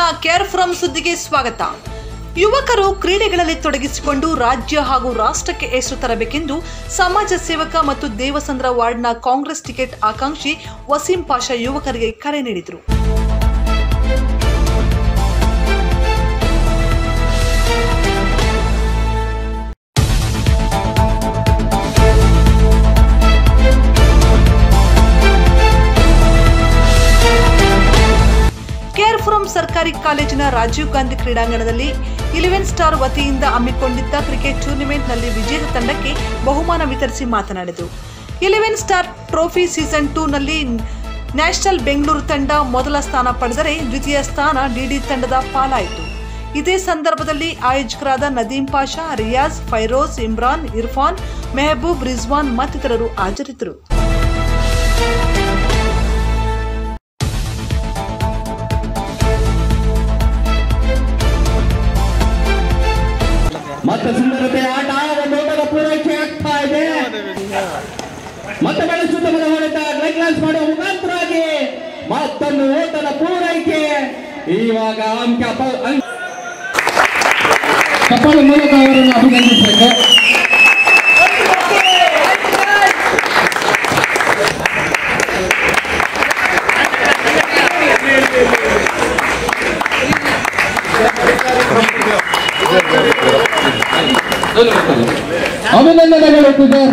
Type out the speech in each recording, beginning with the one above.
care from ಸುದ್ದಿಗೆ ಸ್ವಾಗತ ಯುವಕರು ಕ್ರೀಡೆಗಳಲ್ಲಿ ತೊಡಗಿಸಿಕೊಂಡು ರಾಜ್ಯ ಹಾಗೂ ರಾಷ್ಟ್ರಕ್ಕೆ ಹೆಸರು ತರಬೇಕೆಂದು ಸಮಾಜ ಸೇವಕ ಮತ್ತು ದೇವಸಂದ್ರ ವಾರ್ಡ್ನ ಕಾಂಗ್ರೆಸ್ ಟಿಕೆಟ್ ಆಕಾಂಕ್ಷಿ ವಸೀಂ ಪಾಷಾ ಯುವಕರಿಗೆ ಕರೆ ನೀಡಿದರು ಕೇರ್ ಫ್ರಮ್ ಸರ್ಕಾರಿ ಕಾಲೇಜಿನ ರಾಜೀವ್ ಗಾಂಧಿ ಕ್ರೀಡಾಂಗಣದಲ್ಲಿ ಇಲೆವೆನ್ ಸ್ಟಾರ್ ವತಿಯಿಂದ ಹಮ್ಮಿಕೊಂಡಿದ್ದ ಕ್ರಿಕೆಟ್ ಟೂರ್ನಿಮೆಂಟ್ನಲ್ಲಿ ವಿಜೇತ ತಂಡಕ್ಕೆ ಬಹುಮಾನ ವಿತರಿಸಿ ಮಾತನಾಡಿದರು ಇಲೆವೆನ್ ಸ್ಟಾರ್ ಟ್ರೋಫಿ ಸೀಸನ್ ಟೂನಲ್ಲಿ ನ್ಯಾಷನಲ್ ಬೆಂಗಳೂರು ತಂಡ ಮೊದಲ ಸ್ಥಾನ ಪಡೆದರೆ ದ್ವಿತೀಯ ಸ್ಥಾನ ಡಿಡಿ ತಂಡದ ಪಾಲಾಯಿತು ಇದೇ ಸಂದರ್ಭದಲ್ಲಿ ಆಯೋಜಕರಾದ ನದೀಂ ಪಾಷಾ ರಿಯಾಜ್ ಫೈರೋಜ್ ಇಮ್ರಾನ್ ಇರ್ಫಾನ್ ಮೆಹಬೂಬ್ ರಿಜ್ವಾನ್ ಮತ್ತಿತರರು ಹಾಜರಿದ್ದರು ಮತ್ತೆ ಸುಂದರತೆ ಆಟ ಒಂದು ಓಟದ ಪೂರೈಕೆ ಆಗ್ತಾ ಇದೆ ಮತ್ತೆ ಬೆಳೆಸುತ್ತಮದ ಹೊಡೆತ ಲೆಗ್ ಲಾನ್ಸ್ ಮಾಡುವ ಮುಖಾಂತರವಾಗಿ ಮತ್ತೊಂದು ಓಟದ ಪೂರೈಕೆ ಇವಾಗ ಅಂಕ ಪ- ಅಂಕ- ಕಪಾಲ ಮೂಲಕ ಅವರನ್ನು ಅಭಿನಂದಿಸಬೇಕು ಅಭಿನಂದನೆಗಳು ಸರ್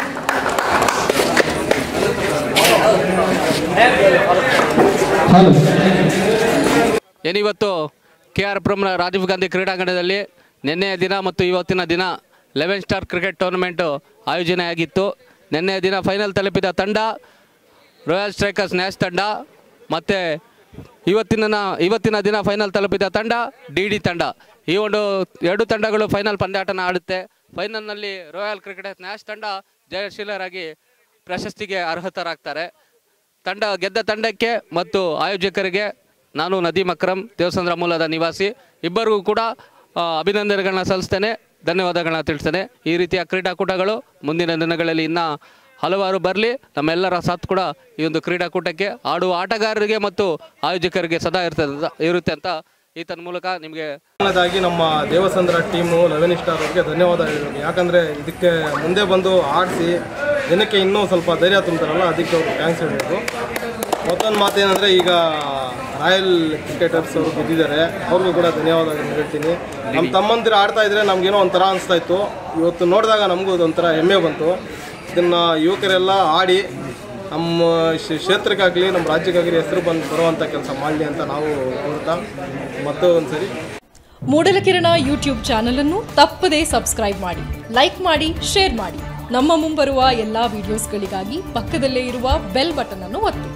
ಹಲೋ ಏನಿವತ್ತು ಕೆ ಆರ್ ಪುರಂನ ರಾಜೀವ್ ಗಾಂಧಿ ಕ್ರೀಡಾಂಗಣದಲ್ಲಿ ನಿನ್ನೆಯ ದಿನ ಮತ್ತು ಇವತ್ತಿನ ದಿನ ಲೆವೆನ್ ಸ್ಟಾರ್ ಕ್ರಿಕೆಟ್ ಟೂರ್ನಮೆಂಟು ಆಯೋಜನೆಯಾಗಿತ್ತು ನಿನ್ನೆಯ ದಿನ ಫೈನಲ್ ತಲುಪಿದ ತಂಡ ರಾಯಲ್ ಸ್ಟ್ರೈಕರ್ಸ್ ನ್ಯಾಶ್ ತಂಡ ಮತ್ತು ಇವತ್ತಿನ ಇವತ್ತಿನ ದಿನ ಫೈನಲ್ ತಲುಪಿದ ತಂಡ ಡಿ ಡಿ ತಂಡ ಈ ಒಂದು ಎರಡು ತಂಡಗಳು ಫೈನಲ್ ಪಂದ್ಯಾಟನ ಆಡುತ್ತೆ ಫೈನಲ್ನಲ್ಲಿ ರಾಯಲ್ ಕ್ರಿಕೆಟ್ ನ್ಯಾಶ್ ತಂಡ ಜಯಶೀಲರಾಗಿ ಪ್ರಶಸ್ತಿಗೆ ಅರ್ಹತರಾಗ್ತಾರೆ ತಂಡ ಗೆದ್ದ ತಂಡಕ್ಕೆ ಮತ್ತು ಆಯೋಜಕರಿಗೆ ನಾನು ನದೀಮ್ ಅಕ್ರಮ್ ದೇವಸಂದ್ರ ಮೂಲದ ನಿವಾಸಿ ಇಬ್ಬರಿಗೂ ಕೂಡ ಆ, ಅಭಿನಂದನೆಗಳನ್ನ ಸಲ್ಲಿಸ್ತೇನೆ ಧನ್ಯವಾದಗಳನ್ನ ತಿಳಿಸ್ತೇನೆ ಈ ರೀತಿಯ ಕ್ರೀಡಾಕೂಟಗಳು ಮುಂದಿನ ದಿನಗಳಲ್ಲಿ ಇನ್ನೂ ಹಲವಾರು ಬರಲಿ ನಮ್ಮೆಲ್ಲರ ಸಾಥ್ ಕೂಡ ಈ ಒಂದು ಕ್ರೀಡಾಕೂಟಕ್ಕೆ ಆಡುವ ಆಟಗಾರರಿಗೆ ಮತ್ತು ಆಯೋಜಕರಿಗೆ ಸದಾ ಇರ್ತದೆ ಇರುತ್ತೆ ಅಂತ ಈತನ ಮೂಲಕ ನಿಮಗೆ ಮೊದಲನೇದಾಗಿ ನಮ್ಮ ದೇವಸಂದ್ರ ಟೀಮು ಲೆವೆನ್ ಸ್ಟಾರ್ ಅವ್ರಿಗೆ ಧನ್ಯವಾದ ಹೇಳಬೇಕು ಯಾಕಂದರೆ ಇದಕ್ಕೆ ಮುಂದೆ ಬಂದು ಆಡಿಸಿ ಜನಕ್ಕೆ ಇನ್ನೂ ಸ್ವಲ್ಪ ಧೈರ್ಯ ತುಂಬ್ತಾರಲ್ಲ ಅದಕ್ಕೆ ಅವ್ರಿಗೆ ಥ್ಯಾಂಕ್ಸ್ ಹೇಳಬೇಕು ಮತ್ತೊಂದು ಮಾತೇನೆಂದರೆ ಈಗ ರಾಯಲ್ ಕ್ರಿಕೆಟರ್ಸ್ ಅವರು ಗೆದ್ದಿದ್ದಾರೆ ಅವ್ರಿಗೂ ಕೂಡ ಧನ್ಯವಾದಗಳು ಹೇಳ್ತೀನಿ ನಮ್ಮ ತಮ್ಮಂದಿರು ಆಡ್ತಾ ಇದ್ರೆ ನಮಗೇನೋ ಒಂಥರ ಅನಿಸ್ತಾ ಇತ್ತು ಇವತ್ತು ನೋಡಿದಾಗ ನಮಗೂ ಒಂಥರ ಹೆಮ್ಮೆ ಬಂತು ಇದನ್ನು ಯುವಕರೆಲ್ಲ ಆಡಿ ನಮ್ಮ ಕ್ಷೇ- ಕ್ಷೇತ್ರಕ್ಕಾಗಲಿ ನಮ್ಮ ರಾಜ್ಯಕ್ಕಾಗಲಿ ಹೆಸರು ಬಂದು ಬರುವಂಥ ಕೆಲಸ ಮಾಡಲಿ ಅಂತ ನಾವು ಕೋರ್ತಾ ಮತ್ತೊಂದು ಸರಿ ಮೂಡಲಕಿರಣ ಯೂಟ್ಯೂಬ್ ಚಾನಲ್ ಅನ್ನು ತಪ್ಪದೇ ಸಬ್ಸ್ಕ್ರೈಬ್ ಮಾಡಿ ಲೈಕ್ ಮಾಡಿ ಶೇರ್ ಮಾಡಿ ನಮ್ಮ ಮುಂಬರುವ ಎಲ್ಲಾ ವಿಡಿಯೋಸ್ಗಳಿಗಾಗಿ ಪಕ್ಕದಲ್ಲೇ ಇರುವ ಬೆಲ್ ಬಟನ್ ಅನ್ನು ಒತ್ತಿ